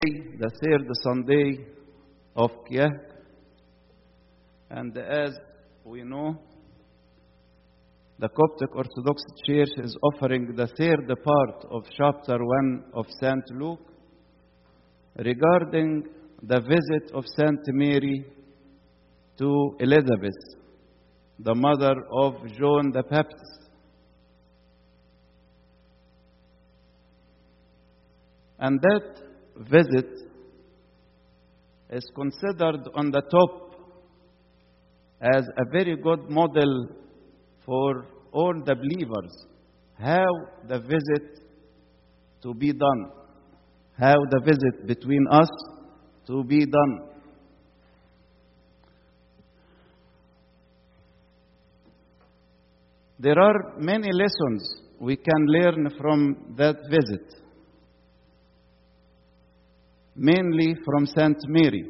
the third Sunday of Kiyah. And as we know, the Coptic Orthodox Church is offering the third part of chapter 1 of St. Luke regarding the visit of Saint Mary to Elizabeth, the mother of John the Baptist. And that visit is considered on the top as a very good model for all the believers how the visit to be done, how the visit between us to be done. There are many lessons we can learn from that visit, mainly from Saint Mary.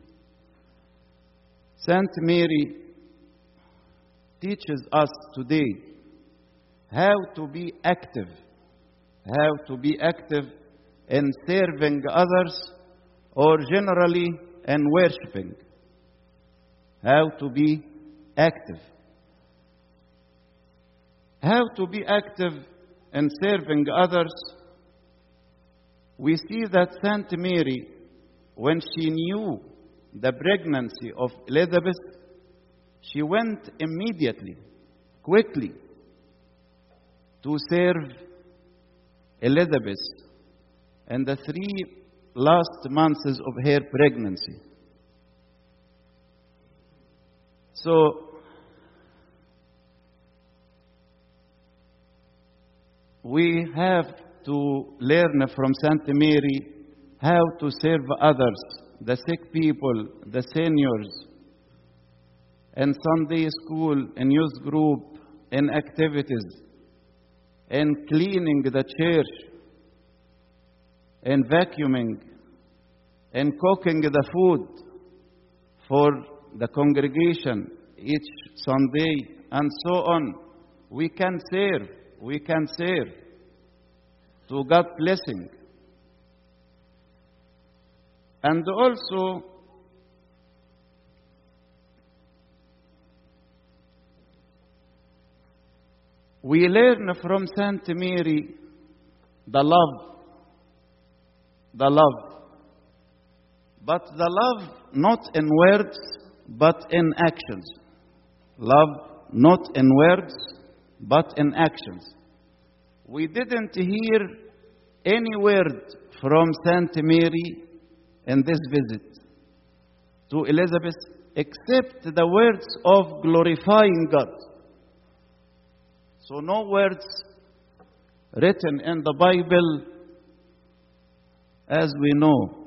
Saint Mary teaches us today how to be active, how to be active in serving others or generally in worshiping, how to be active. How to be active in serving others. We see that Saint Mary, when she knew the pregnancy of Elizabeth, she went immediately, quickly, to serve Elizabeth in the three last months of her pregnancy. So, we have to learn from Saint Mary how to serve others, the sick people, the seniors, in Sunday school, in youth group, in activities, in cleaning the church, in vacuuming, in cooking the food for the congregation each Sunday, and so on. We can serve, we can serve to God blessing. And also, we learn from Saint Mary the love, the love. But the love not in words, but in actions. Love not in words, but in actions. We didn't hear any word from Saint Mary in this visit to Elizabeth except the words of glorifying God. So, no words written in the Bible as we know.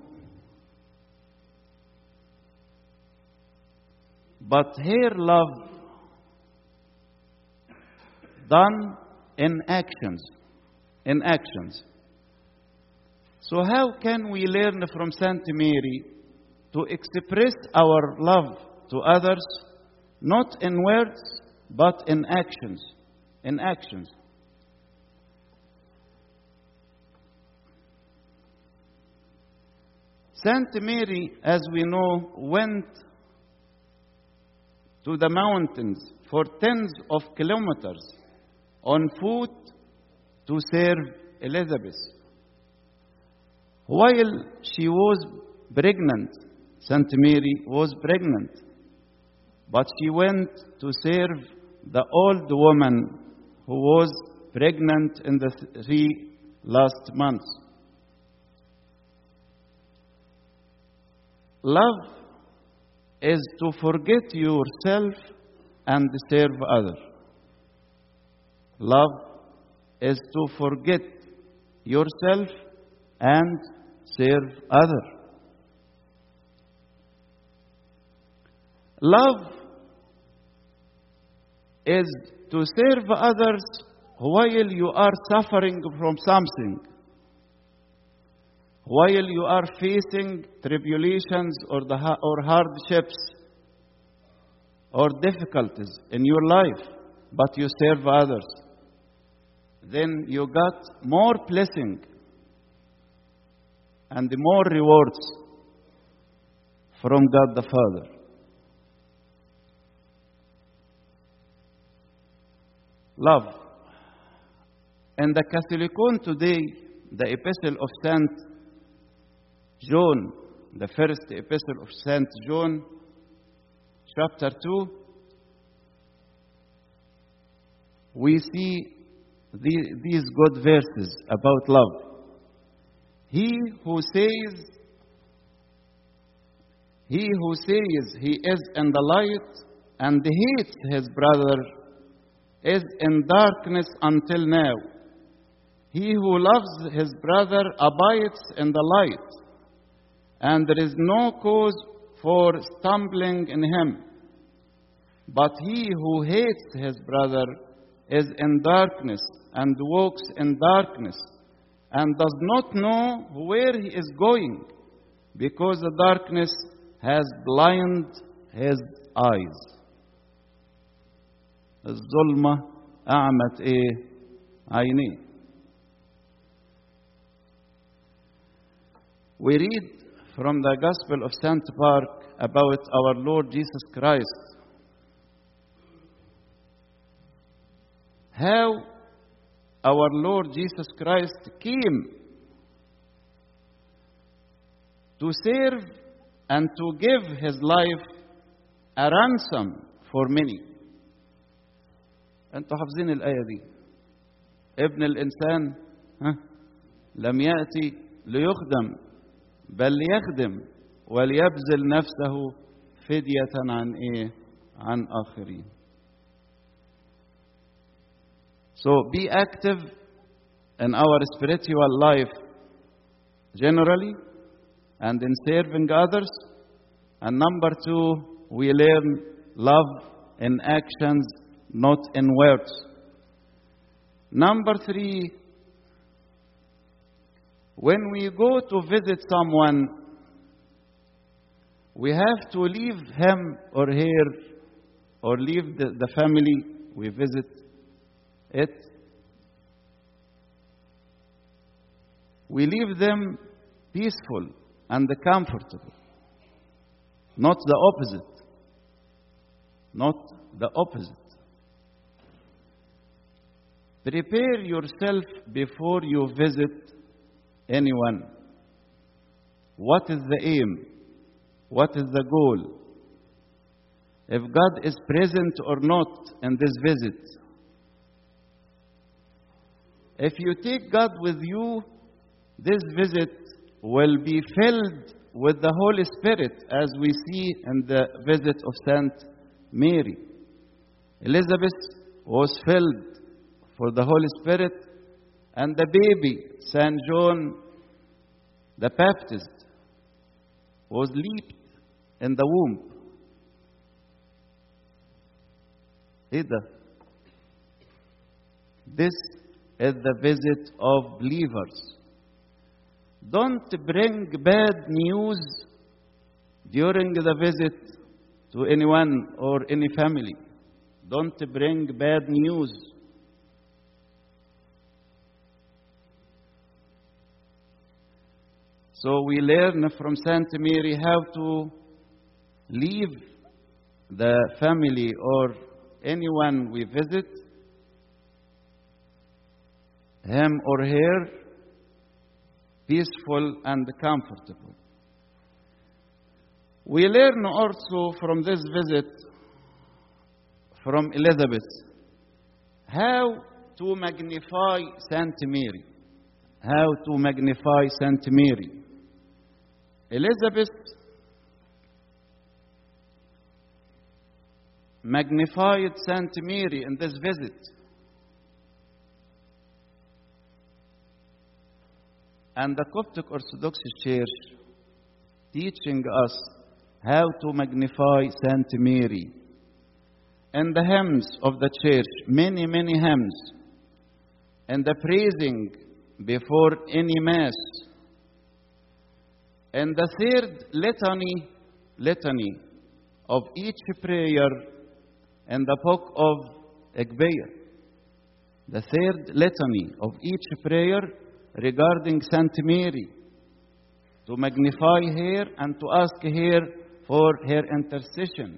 But her love done in actions. In actions. So, how can we learn from Saint Mary to express our love to others, not in words, but in actions? In actions. Saint Mary, as we know, went to the mountains for tens of kilometers on foot to serve Elizabeth. While she was pregnant, Saint Mary was pregnant, but she went to serve the old woman who was pregnant in the three last months. Love is to forget yourself and serve others. Love is to forget yourself and serve others. Love is to serve others while you are suffering from something, while you are facing tribulations or, the, or hardships or difficulties in your life, but you serve others. Then you got more blessing and more rewards from God the Father. Love. In the Catholicon today, the epistle of Saint John, the first epistle of Saint John, chapter 2, we see the, these good verses about love. He who says, he who says he is in the light and hates his brother is in darkness until now. He who loves his brother abides in the light, and there is no cause for stumbling in him. But he who hates his brother is in darkness and walks in darkness and does not know where he is going because the darkness has blinded his eyes. الظلمة أعمت إيه؟ عينيه. We read from the Gospel of St. Mark about our Lord Jesus Christ. How our Lord Jesus Christ came to serve and to give his life a ransom for many. انتوا حافظين الآية دي ابن الإنسان ها لم يأتي ليخدم بل ليخدم وليبذل نفسه فدية عن إيه؟ عن آخرين. So be active in our spiritual life generally and in serving others. And number two, we learn love in actions, not in words. Number three, when we go to visit someone, we have to leave him or her or leave the, the family we visit it. We leave them peaceful and comfortable, not the opposite. Not the opposite. Prepare yourself before you visit anyone. What is the aim? What is the goal? If God is present or not in this visit. If you take God with you, this visit will be filled with the Holy Spirit as we see in the visit of Saint Mary. Elizabeth was filled for the Holy Spirit, and the baby, Saint John the Baptist, was leaped in the womb. ايه ده؟ This is the visit of believers. Don't bring bad news during the visit to anyone or any family. Don't bring bad news. So we learn from Saint Mary how to leave the family or anyone we visit, him or her, peaceful and comfortable. We learn also from this visit from Elizabeth how to magnify Saint Mary. How to magnify Saint Mary. Elizabeth magnified Saint Mary in this visit. And the Coptic Orthodox Church teaching us how to magnify Saint Mary. In the hymns of the church, many, many hymns, and the praising before any Mass. And the third litany, litany of each prayer in the book of Ekbeir. The third litany of each prayer regarding Saint Mary. to magnify her and to ask her for her intercession.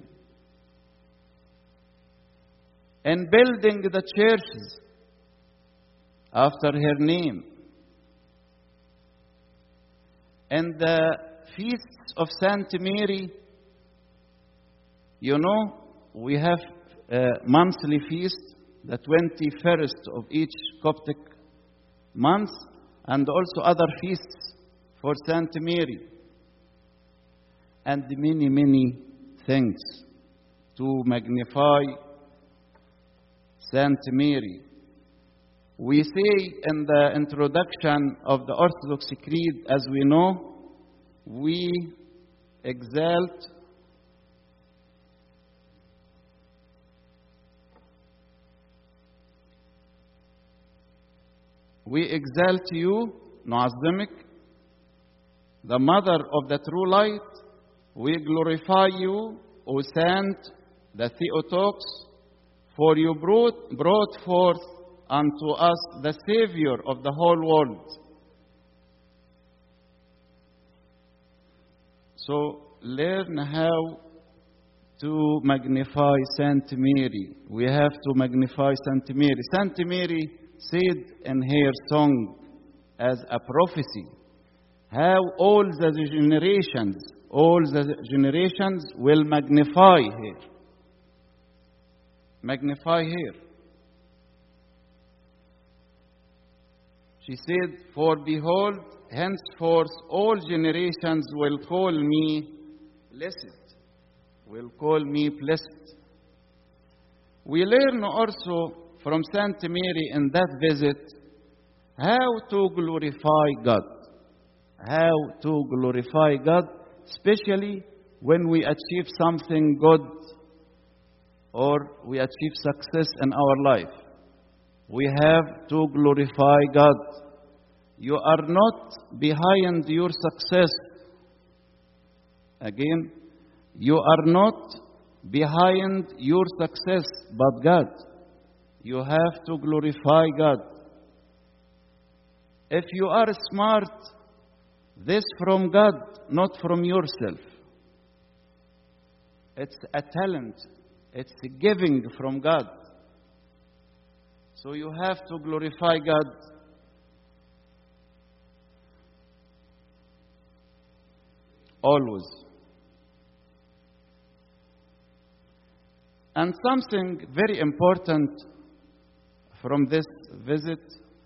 And building the churches after her name. And the feasts of Saint Mary, you know, we have a monthly feast, the 21st of each Coptic month, and also other feasts for Saint Mary. And many, many things to magnify Saint Mary. We say in the introduction of the Orthodox Creed, as we know, we exalt we exalt you, نعظمك, the mother of the true light. We glorify you, O Saint, the Theotokos, for you brought, brought forth unto us the Savior of the whole world. So learn how to magnify Saint Mary. We have to magnify Saint Mary. Saint Mary said in her song as a prophecy how all the generations, all the generations will magnify her. Magnify her. She said, For behold, henceforth all generations will call me blessed, will call me blessed. We learn also from Saint Mary in that visit how to glorify God. How to glorify God, especially when we achieve something good or we achieve success in our life. We have to glorify God. You are not behind your success. Again, you are not behind your success, but God. You have to glorify God. If you are smart, this from God, not from yourself. It's a talent, it's a giving from God. So you have to glorify God. Always. And something very important from this visit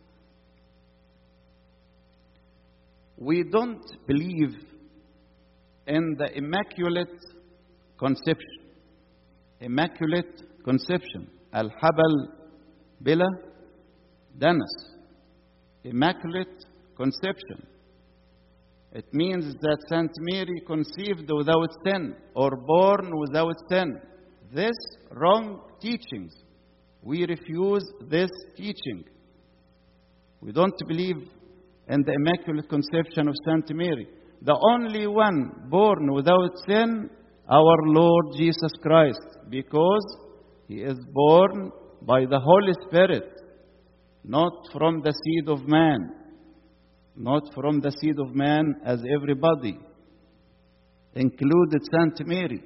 we don't believe in the immaculate conception. Immaculate conception. Al-Habal bila danas. Immaculate conception. It means that Saint Mary conceived without sin or born without sin. This wrong teachings. We refuse this teaching. We don't believe in the Immaculate Conception of Saint Mary. The only one born without sin, our Lord Jesus Christ, because he is born by the Holy Spirit, not from the seed of man, not from the seed of man as everybody, included Saint Mary.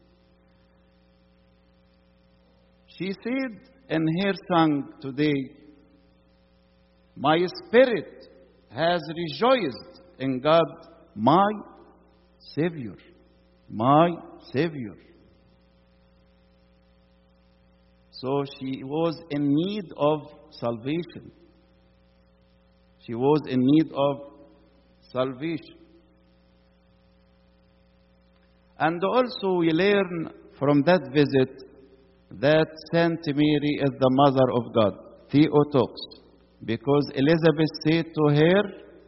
She said in her song today, My spirit has rejoiced in God, my Savior, my Savior. So she was in need of salvation. She was in need of salvation. And also, we learn from that visit that Saint Mary is the mother of God, Theotokos, because Elizabeth said to her,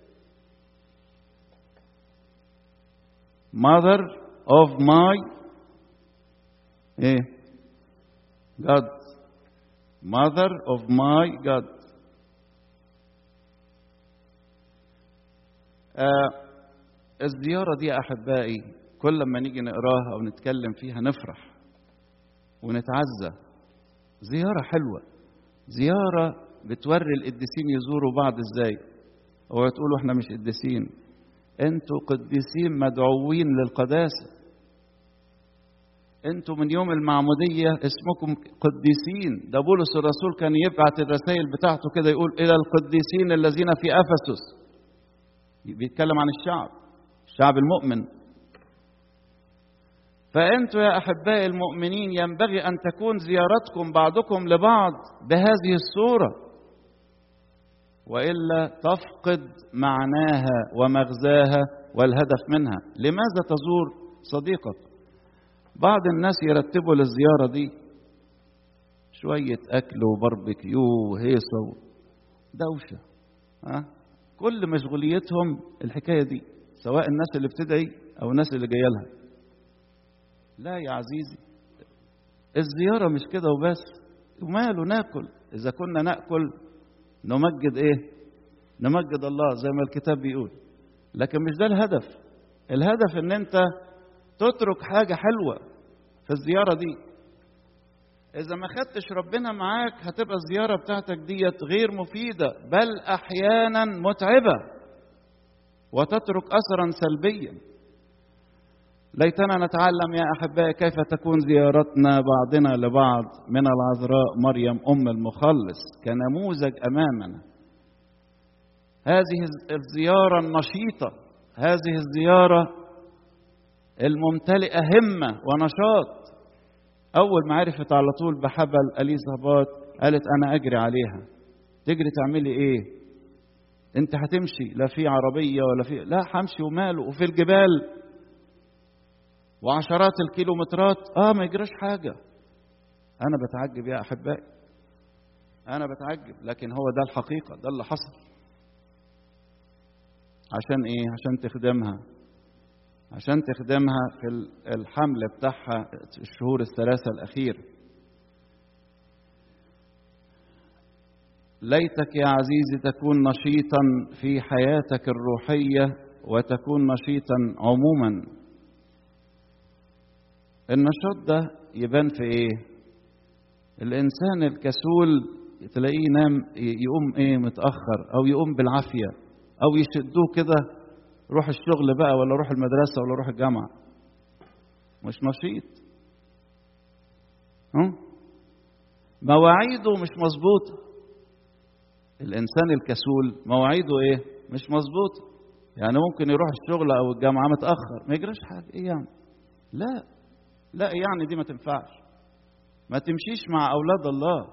Mother of my eh, God, Mother of my God. آه الزيارة دي يا أحبائي كل ما نيجي نقراها أو نتكلم فيها نفرح ونتعزى زيارة حلوة زيارة بتوري القديسين يزوروا بعض ازاي هو تقولوا احنا مش قديسين انتوا قديسين مدعوين للقداسة انتوا من يوم المعمودية اسمكم قديسين ده بولس الرسول كان يبعت الرسائل بتاعته كده يقول إلى القديسين الذين في أفسس بيتكلم عن الشعب الشعب المؤمن فأنتوا يا أحبائي المؤمنين ينبغي أن تكون زيارتكم بعضكم لبعض بهذه الصورة وإلا تفقد معناها ومغزاها والهدف منها لماذا تزور صديقك بعض الناس يرتبوا للزيارة دي شوية أكل وباربيكيو وهيصة دوشة ها كل مشغوليتهم الحكاية دي سواء الناس اللي بتدعي أو الناس اللي جاية لها لا يا عزيزي الزيارة مش كده وبس وماله ناكل إذا كنا ناكل نمجد إيه نمجد الله زي ما الكتاب بيقول لكن مش ده الهدف الهدف ان انت تترك حاجة حلوة في الزيارة دي إذا ما خدتش ربنا معاك هتبقى الزيارة بتاعتك ديت غير مفيدة بل أحيانا متعبة وتترك أثرا سلبيا ليتنا نتعلم يا أحبائي كيف تكون زيارتنا بعضنا لبعض من العذراء مريم أم المخلص كنموذج أمامنا هذه الزيارة النشيطة هذه الزيارة الممتلئة همة ونشاط أول ما عرفت على طول بحبل أليزابات قالت أنا أجري عليها تجري تعملي إيه أنت هتمشي لا في عربية ولا في لا همشي وماله وفي الجبال وعشرات الكيلومترات آه ما يجراش حاجة أنا بتعجب يا أحبائي أنا بتعجب لكن هو ده الحقيقة ده اللي حصل عشان إيه عشان تخدمها عشان تخدمها في الحمل بتاعها الشهور الثلاثة الأخيرة ليتك يا عزيزي تكون نشيطا في حياتك الروحية وتكون نشيطا عموما النشاط ده يبان في ايه الانسان الكسول تلاقيه ينام يقوم ايه متاخر او يقوم بالعافيه او يشدوه كده روح الشغل بقى ولا روح المدرسة ولا روح الجامعة مش نشيط ها مواعيده مش مظبوطة الإنسان الكسول مواعيده إيه مش مظبوطة يعني ممكن يروح الشغل أو الجامعة متأخر ما يجراش حاجة إيه يعني لا لا يعني دي ما تنفعش ما تمشيش مع أولاد الله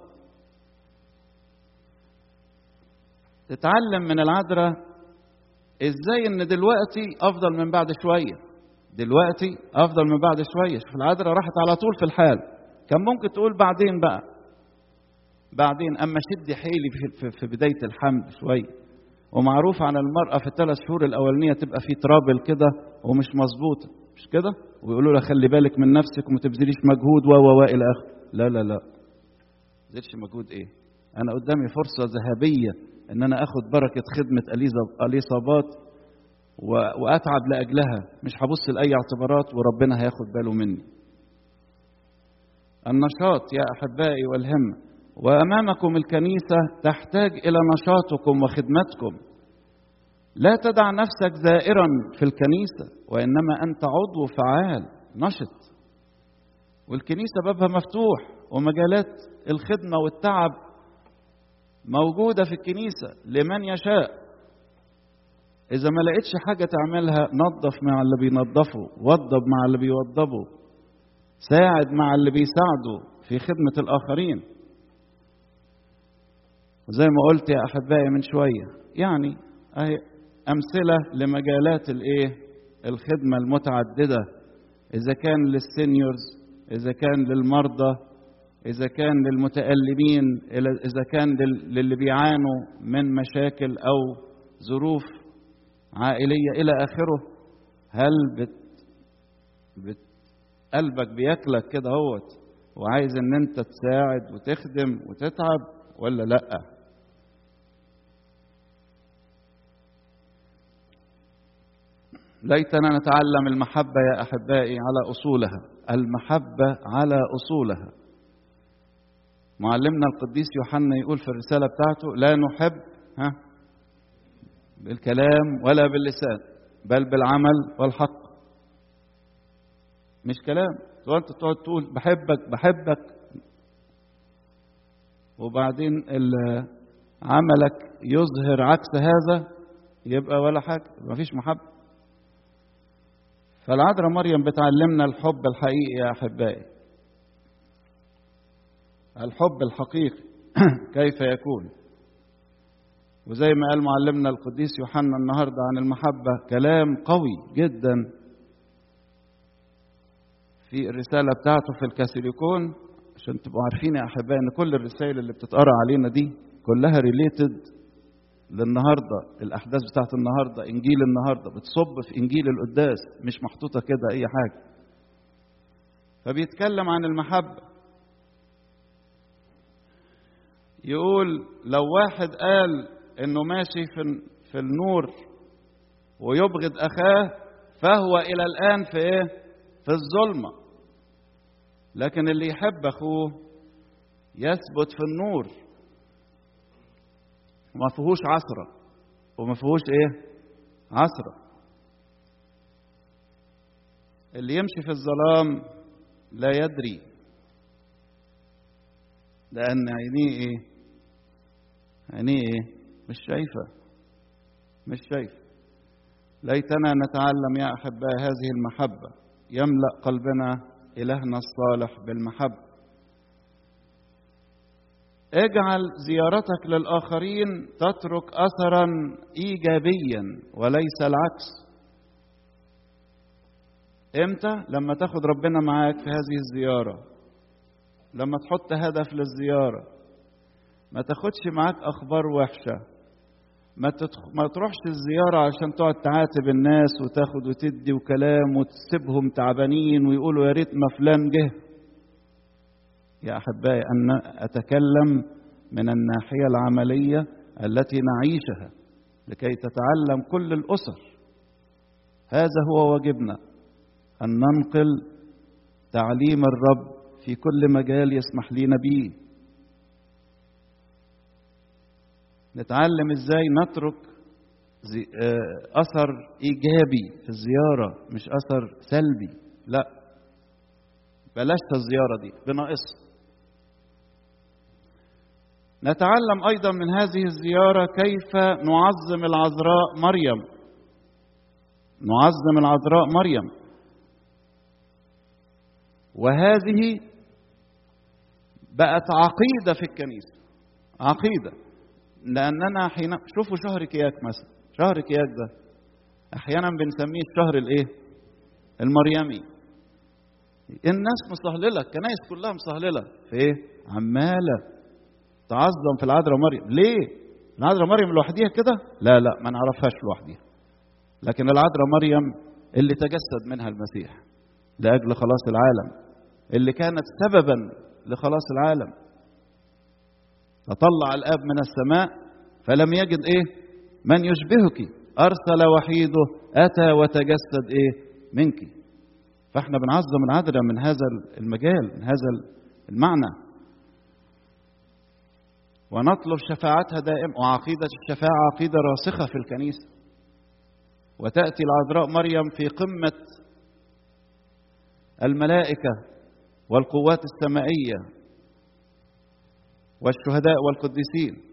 تتعلم من العذراء ازاي ان دلوقتي افضل من بعد شويه دلوقتي افضل من بعد شويه شوف العذراء راحت على طول في الحال كان ممكن تقول بعدين بقى بعدين اما شد حيلي في, في, في بدايه الحمل شويه ومعروف عن المراه في الثلاث شهور الاولانيه تبقى في ترابل كده ومش مظبوطه مش كده ويقولوا لها خلي بالك من نفسك وما تبذليش مجهود و و الى اخره لا لا لا ما مجهود ايه انا قدامي فرصه ذهبيه ان انا اخد بركه خدمه اليصابات واتعب لاجلها مش هبص لاي اعتبارات وربنا هياخد باله مني النشاط يا احبائي والهمه وامامكم الكنيسه تحتاج الى نشاطكم وخدمتكم لا تدع نفسك زائرا في الكنيسه وانما انت عضو فعال نشط والكنيسه بابها مفتوح ومجالات الخدمه والتعب موجودة في الكنيسة لمن يشاء إذا ما لقيتش حاجة تعملها نظف مع اللي بينظفوا وضب مع اللي بيوضبوا ساعد مع اللي بيساعدوا في خدمة الآخرين زي ما قلت يا أحبائي من شوية يعني أهي أمثلة لمجالات الإيه الخدمة المتعددة إذا كان للسينيورز إذا كان للمرضى إذا كان للمتألمين إذا كان للي بيعانوا من مشاكل أو ظروف عائلية إلى آخره هل بت, بت قلبك بياكلك كده هوت وعايز إن أنت تساعد وتخدم وتتعب ولا لأ؟ ليتنا نتعلم المحبة يا أحبائي على أصولها المحبة على أصولها معلمنا القديس يوحنا يقول في الرسالة بتاعته لا نحب ها بالكلام ولا باللسان بل بالعمل والحق مش كلام وانت تقعد تقول بحبك بحبك وبعدين عملك يظهر عكس هذا يبقى ولا حاجة مفيش محبة فالعذراء مريم بتعلمنا الحب الحقيقي يا أحبائي الحب الحقيقي كيف يكون وزي ما قال معلمنا القديس يوحنا النهارده عن المحبة كلام قوي جدا في الرسالة بتاعته في الكاثوليكون عشان تبقوا عارفين يا أحبائي إن كل الرسائل اللي بتتقرأ علينا دي كلها ريليتد للنهارده الأحداث بتاعت النهارده إنجيل النهارده بتصب في إنجيل القداس مش محطوطة كده أي حاجة فبيتكلم عن المحبة يقول لو واحد قال انه ماشي في في النور ويبغض اخاه فهو الى الان في ايه في الظلمه لكن اللي يحب اخوه يثبت في النور وما فيهوش عثره وما فيهوش ايه عثره اللي يمشي في الظلام لا يدري لان عينيه ايه عينيه ايه مش شايفة مش شايفة ليتنا نتعلم يا أحباء هذه المحبة يملأ قلبنا إلهنا الصالح بالمحبة اجعل زيارتك للآخرين تترك أثرا إيجابيا وليس العكس امتى لما تاخد ربنا معاك في هذه الزيارة لما تحط هدف للزياره ما تاخدش معاك اخبار وحشه ما, تدخ... ما تروحش الزيارة عشان تقعد تعاتب الناس وتاخد وتدي وكلام وتسيبهم تعبانين ويقولوا يا ريت ما فلان جه يا أحبائي أن أتكلم من الناحية العملية التي نعيشها لكي تتعلم كل الأسر هذا هو واجبنا أن ننقل تعليم الرب في كل مجال يسمح لنا به نتعلم ازاي نترك زي اثر ايجابي في الزياره مش اثر سلبي لا بلاش الزياره دي بناقصها نتعلم ايضا من هذه الزياره كيف نعظم العذراء مريم نعظم العذراء مريم وهذه بقت عقيده في الكنيسه عقيده لاننا حين شوفوا شهر كياك مثلا شهر كياك ده احيانا بنسميه الشهر الايه المريمي الناس مستهلله الكنائس كلها مستهلله في ايه عماله تعظم في العذراء مريم ليه العذراء مريم لوحديها كده لا لا ما نعرفهاش لوحديها لكن العذراء مريم اللي تجسد منها المسيح لاجل خلاص العالم اللي كانت سببا لخلاص العالم فطلع الاب من السماء فلم يجد ايه من يشبهك ارسل وحيده اتى وتجسد ايه منك فاحنا بنعظم العذراء من هذا المجال من هذا المعنى ونطلب شفاعتها دائما وعقيدة الشفاعة عقيدة راسخة في الكنيسة وتأتي العذراء مريم في قمة الملائكة والقوات السمائية والشهداء والقديسين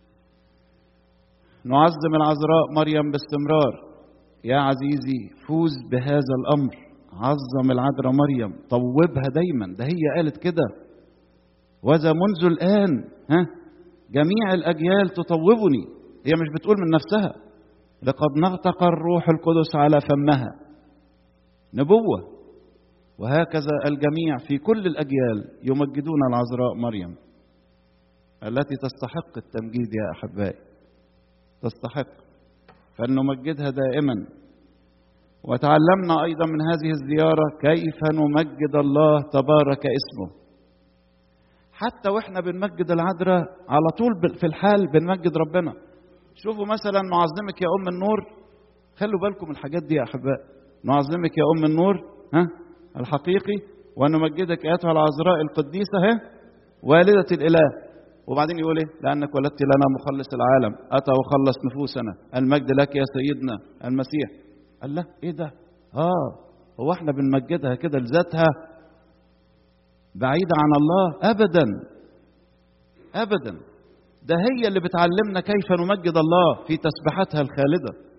نعظم العذراء مريم باستمرار يا عزيزي فوز بهذا الأمر عظم العذراء مريم طوبها دايما ده هي قالت كده وذا منذ الآن ها جميع الأجيال تطوبني هي مش بتقول من نفسها لقد نطق الروح القدس على فمها نبوة وهكذا الجميع في كل الأجيال يمجدون العذراء مريم التي تستحق التمجيد يا أحبائي تستحق فلنمجدها دائما وتعلمنا أيضا من هذه الزيارة كيف نمجد الله تبارك اسمه حتى واحنا بنمجد العذراء على طول في الحال بنمجد ربنا شوفوا مثلا نعظمك يا ام النور خلوا بالكم من الحاجات دي يا احباء نعظمك يا ام النور ها الحقيقي ونمجدك ايتها العذراء القديسه ها والده الاله وبعدين يقول ايه لانك ولدت لنا مخلص العالم اتى وخلص نفوسنا المجد لك يا سيدنا المسيح قال لا ايه ده اه هو احنا بنمجدها كده لذاتها بعيدة عن الله ابدا ابدا ده هي اللي بتعلمنا كيف نمجد الله في تسبيحاتها الخالده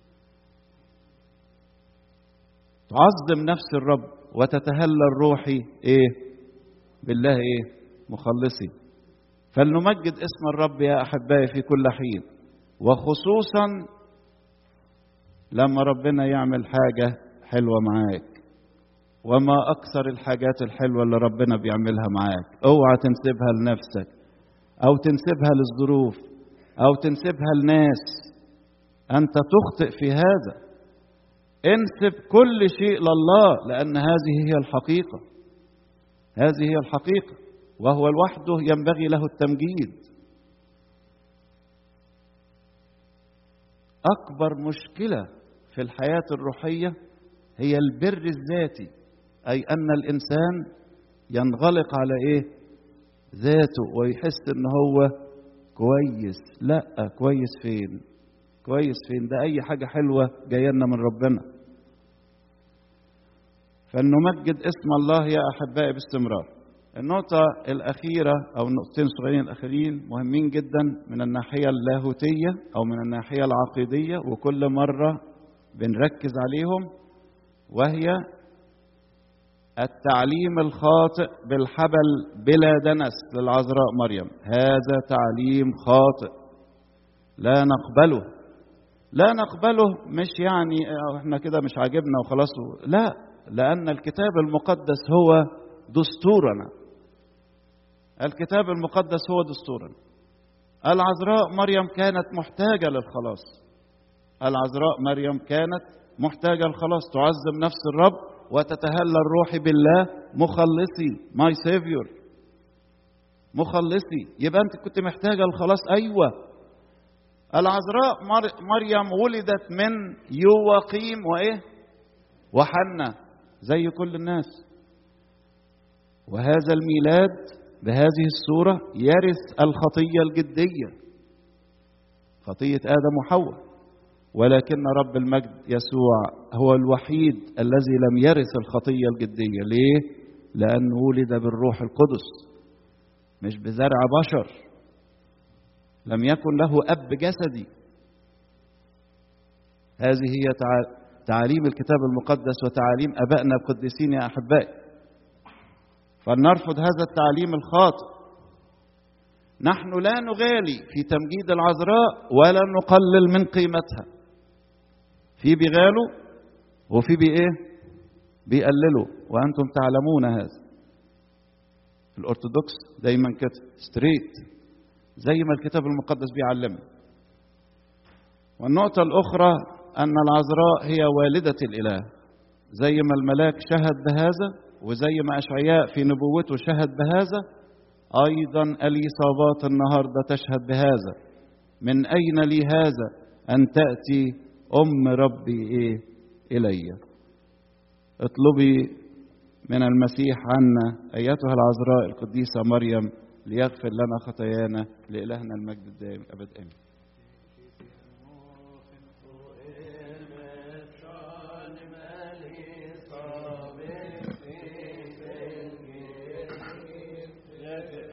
تعظم نفس الرب وتتهلى الروحي ايه بالله ايه مخلصي فلنمجد اسم الرب يا احبائي في كل حين وخصوصا لما ربنا يعمل حاجه حلوه معاك وما اكثر الحاجات الحلوه اللي ربنا بيعملها معاك اوعى تنسبها لنفسك او تنسبها للظروف او تنسبها لناس انت تخطئ في هذا انسب كل شيء لله لان هذه هي الحقيقه هذه هي الحقيقه وهو لوحده ينبغي له التمجيد اكبر مشكله في الحياه الروحيه هي البر الذاتي اي ان الانسان ينغلق على ايه ذاته ويحس ان هو كويس لا كويس فين كويس فين ده اي حاجه حلوه جايه لنا من ربنا فلنمجد اسم الله يا احبائي باستمرار النقطة الأخيرة أو النقطتين الصغيرين الأخيرين مهمين جدا من الناحية اللاهوتية أو من الناحية العقيدية وكل مرة بنركز عليهم وهي التعليم الخاطئ بالحبل بلا دنس للعذراء مريم هذا تعليم خاطئ لا نقبله لا نقبله مش يعني احنا كده مش عاجبنا وخلاص لا لأن الكتاب المقدس هو دستورنا الكتاب المقدس هو دستورنا العذراء مريم كانت محتاجة للخلاص العذراء مريم كانت محتاجة للخلاص تعظم نفس الرب وتتهلى الروح بالله مخلصي ماي سيفيور مخلصي يبقى انت كنت محتاجة للخلاص ايوه العذراء مريم ولدت من يواقيم وايه وحنة زي كل الناس وهذا الميلاد بهذه الصورة يرث الخطية الجدية خطية آدم وحواء ولكن رب المجد يسوع هو الوحيد الذي لم يرث الخطية الجدية ليه؟ لأنه ولد بالروح القدس مش بزرع بشر لم يكن له أب جسدي هذه هي تعاليم الكتاب المقدس وتعاليم أبائنا القديسين يا أحبائي فلنرفض هذا التعليم الخاطئ نحن لا نغالي في تمجيد العذراء ولا نقلل من قيمتها في بيغالوا وفي بإيه بيقللوا وأنتم تعلمون هذا في الأرثوذكس دايما كده ستريت زي ما الكتاب المقدس بيعلمنا والنقطة الأخرى أن العذراء هي والدة الإله زي ما الملاك شهد بهذا وزي ما أشعياء في نبوته شهد بهذا أيضا اليصابات النهاردة تشهد بهذا من أين لي هذا أن تأتي أم ربي إيه إلي اطلبي من المسيح عنا أيتها العذراء القديسة مريم ليغفر لنا خطايانا لإلهنا المجد الدائم أبد آمين